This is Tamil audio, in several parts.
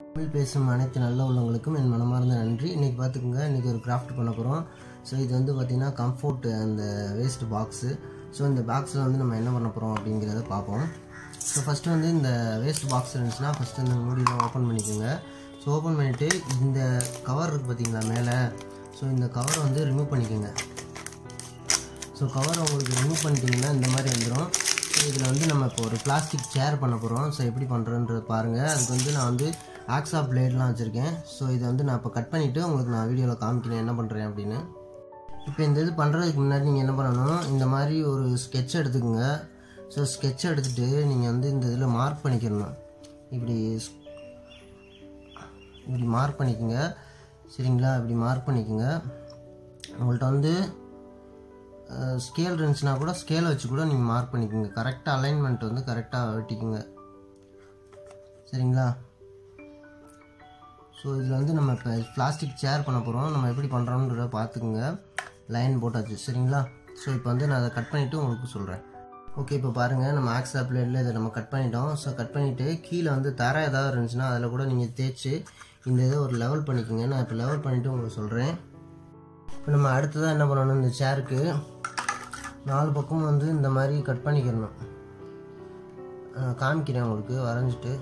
தமிழ் பேசும் அனைத்து நல்ல உள்ளவங்களுக்கும் என் மனமார்ந்த நன்றி இன்றைக்கி பார்த்துக்குங்க இன்றைக்கி ஒரு கிராஃப்ட் பண்ண போகிறோம் ஸோ இது வந்து பார்த்திங்கன்னா கம்ஃபோர்ட் அந்த வேஸ்ட் பாக்ஸு ஸோ இந்த பாக்ஸில் வந்து நம்ம என்ன பண்ண போகிறோம் அப்படிங்கிறத பார்ப்போம் ஸோ ஃபஸ்ட்டு வந்து இந்த வேஸ்ட் பாக்ஸ் இருந்துச்சுன்னா ஃபஸ்ட்டு இந்த மூடியில் ஓப்பன் பண்ணிக்கோங்க ஸோ ஓப்பன் பண்ணிவிட்டு இந்த கவர் இருக்குது பார்த்தீங்களா மேலே ஸோ இந்த கவரை வந்து ரிமூவ் பண்ணிக்கோங்க ஸோ கவர் உங்களுக்கு ரிமூவ் பண்ணிட்டீங்கன்னா இந்த மாதிரி வந்துடும் ஸோ இதில் வந்து நம்ம இப்போ ஒரு பிளாஸ்டிக் சேர் பண்ண போகிறோம் ஸோ எப்படி பண்ணுறோன்றது பாருங்கள் அதுக்கு வந்து நான் வந்து ஆக்ஸா பிளேட்லாம் வச்சுருக்கேன் ஸோ இதை வந்து நான் இப்போ கட் பண்ணிவிட்டு உங்களுக்கு நான் வீடியோவில் காமிக்கிறேன் என்ன பண்ணுறேன் அப்படின்னு இப்போ இந்த இது பண்ணுறதுக்கு முன்னாடி நீங்கள் என்ன பண்ணணும் இந்த மாதிரி ஒரு ஸ்கெட்ச் எடுத்துக்கோங்க ஸோ ஸ்கெட்ச் எடுத்துகிட்டு நீங்கள் வந்து இந்த இதில் மார்க் பண்ணிக்கிறணும் இப்படி ஸ்- இப்படி மார்க் பண்ணிக்கோங்க சரிங்களா இப்படி மார்க் பண்ணிக்கோங்க உங்கள்கிட்ட வந்து ஸ்கேல் இருந்துச்சுன்னா கூட ஸ்கேலை வச்சு கூட நீங்கள் மார்க் பண்ணிக்கோங்க கரெக்டாக அலைன்மெண்ட் வந்து கரெக்டாக வெட்டிக்குங்க சரிங்களா ஸோ இதில் வந்து நம்ம இப்போ பிளாஸ்டிக் சேர் பண்ண போகிறோம் நம்ம எப்படி பண்ணுறோன்றத பார்த்துக்குங்க லைன் போட்டாச்சு சரிங்களா ஸோ இப்போ வந்து நான் அதை கட் பண்ணிவிட்டு உங்களுக்கு சொல்கிறேன் ஓகே இப்போ பாருங்கள் நம்ம ஆக்ஸா பிளேடில் இதை நம்ம கட் பண்ணிட்டோம் ஸோ கட் பண்ணிவிட்டு கீழே வந்து தர ஏதாவது இருந்துச்சுன்னா அதில் கூட நீங்கள் தேய்ச்சி இந்த இதை ஒரு லெவல் பண்ணிக்கோங்க நான் இப்போ லெவல் பண்ணிவிட்டு உங்களுக்கு சொல்கிறேன் இப்போ நம்ம அடுத்ததாக என்ன பண்ணணும் இந்த சேருக்கு நாலு பக்கமும் வந்து இந்த மாதிரி கட் பண்ணிக்கிறணும் நான் காமிக்கிறேன் உங்களுக்கு வரைஞ்சிட்டு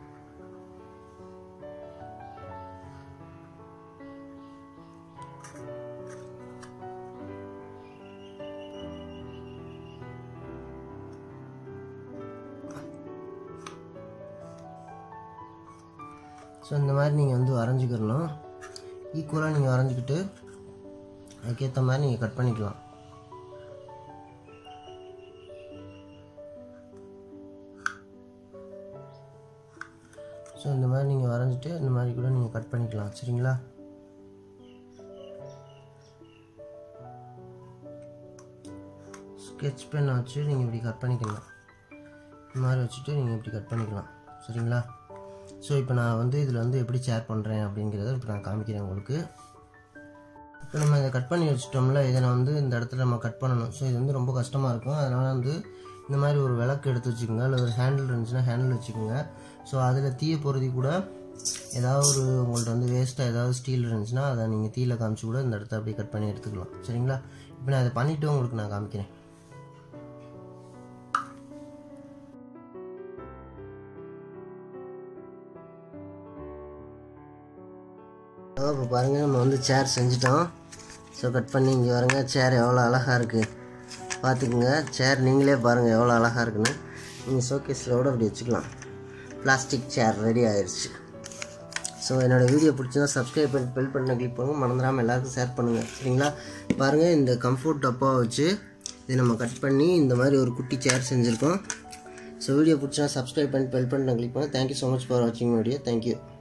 ஸோ இந்த மாதிரி நீங்கள் வந்து வரைஞ்சிக்கிறணும் ஈக்குவலாக நீங்கள் வரைஞ்சிக்கிட்டு அதுக்கேற்ற மாதிரி நீங்கள் கட் பண்ணிக்கலாம் ஸோ இந்த மாதிரி நீங்கள் வரைஞ்சிட்டு இந்த மாதிரி கூட நீங்கள் கட் பண்ணிக்கலாம் சரிங்களா ஸ்கெட்ச் பென் வச்சு நீங்கள் இப்படி கட் பண்ணிக்கலாம் இந்த மாதிரி வச்சுட்டு நீங்கள் இப்படி கட் பண்ணிக்கலாம் சரிங்களா ஸோ இப்போ நான் வந்து இதில் வந்து எப்படி ஷேர் பண்ணுறேன் அப்படிங்கிறத இப்போ நான் காமிக்கிறேன் உங்களுக்கு இப்போ நம்ம இதை கட் பண்ணி வச்சிட்டோம்ல இதை நான் வந்து இந்த இடத்துல நம்ம கட் பண்ணணும் ஸோ இது வந்து ரொம்ப கஷ்டமாக இருக்கும் அதனால் வந்து இந்த மாதிரி ஒரு விளக்கு எடுத்து வச்சுக்கோங்க இல்லை ஒரு ஹேண்டில் இருந்துச்சுன்னா ஹேண்டில் வச்சுக்கோங்க ஸோ அதில் தீய பொருதி கூட ஏதாவது ஒரு உங்கள்ட்ட வந்து வேஸ்ட்டாக ஏதாவது ஸ்டீல் இருந்துச்சுன்னா அதை நீங்கள் தீயில காமிச்சு கூட இந்த இடத்த அப்படியே கட் பண்ணி எடுத்துக்கலாம் சரிங்களா இப்போ நான் அதை பண்ணிவிட்டு உங்களுக்கு நான் காமிக்கிறேன் இப்போ பாருங்கள் நம்ம வந்து சேர் செஞ்சிட்டோம் ஸோ கட் பண்ணி இங்கே பாருங்க சேர் எவ்வளோ அழகாக இருக்குது பார்த்துக்குங்க சேர் நீங்களே பாருங்கள் எவ்வளோ அழகாக இருக்குன்னு நீங்கள் ஷோகேஸில் கூட அப்படி வச்சுக்கலாம் பிளாஸ்டிக் சேர் ரெடி ஆயிடுச்சு ஸோ என்னோடய வீடியோ பிடிச்சதா சப்ஸ்கிரைப் பண்ணி பெல் பண்ண கிளிக் பண்ணுங்கள் மறந்துடாமல் எல்லாருக்கும் ஷேர் பண்ணுங்கள் சரிங்களா பாருங்கள் இந்த கம்ஃபோர்ட் டப்பாவை வச்சு இதை நம்ம கட் பண்ணி இந்த மாதிரி ஒரு குட்டி சேர் செஞ்சுருக்கோம் ஸோ வீடியோ பிடிச்சா சப்ஸ்கிரைப் பண்ணி பெல் பண்ண கிளிக் பண்ணுங்கள் தேங்க்யூ ஸோ மச் ஃபார் வாட்சிங் வீடியோ தேங்க்யூ